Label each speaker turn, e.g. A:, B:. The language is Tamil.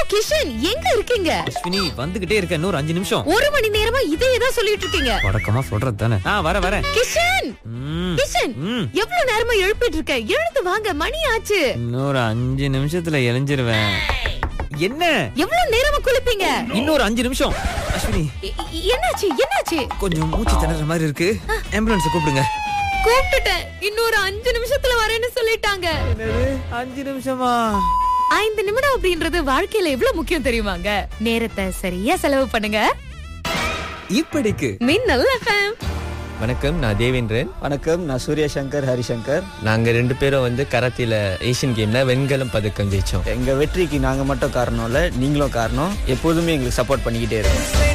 A: கிஷன் எங்க இருக்கீங்க
B: அஸ்வினி வந்துகிட்டே இருக்க இன்னொரு அஞ்சு நிமிஷம்
A: ஒரு மணி நேரமா இதே தான் சொல்லிட்டு இருக்கீங்க
B: வழக்கமா சொல்றது தானே ஆ வர வர
A: கிஷன்
B: ம்,
A: கிஷன்
B: ம்.
A: எவ்வளவு நேரமா எழுப்பிட்டு இருக்க எழுந்து வாங்க மணி ஆச்சு
B: இன்னொரு அஞ்சு நிமிஷத்துல எழிஞ்சிருவேன் என்ன
A: எவ்வளவு நேரமா குளிப்பீங்க
B: இன்னொரு அஞ்சு நிமிஷம் அஸ்வினி
A: எ- எ- என்னாச்சு என்னாச்சு
B: கொஞ்சம் மூச்சு திணற மாதிரி இருக்கு ஆம்புலன்ஸ் கூப்பிடுங்க
A: கூப்பிட்டுட்டேன் இன்னொரு அஞ்சு நிமிஷத்துல வரேன்னு சொல்லிட்டாங்க
B: அஞ்சு நிமிஷமா
A: ஐந்து நிமிடம் அப்படின்றது வாழ்க்கையில எவ்வளவு முக்கியம் தெரியுமாங்க நேரத்தை சரியா செலவு பண்ணுங்க
B: இப்படிக்கு
A: மின்னல் எஃப்எம்
C: வணக்கம் நான் தேவேந்திரன்
D: வணக்கம் நான் சூர்யா சங்கர் ஹரிசங்கர்
C: நாங்க ரெண்டு பேரும் வந்து கராத்தில ஏசியன் கேம்ல வெண்கலம் பதக்கம் ஜெயிச்சோம்
D: எங்க வெற்றிக்கு நாங்க மட்டும் காரணம் இல்ல நீங்களும் காரணம் எப்போதுமே எங்களுக்கு சப்போர்ட் பண்ணிக்கிட்டே இருக்கோம்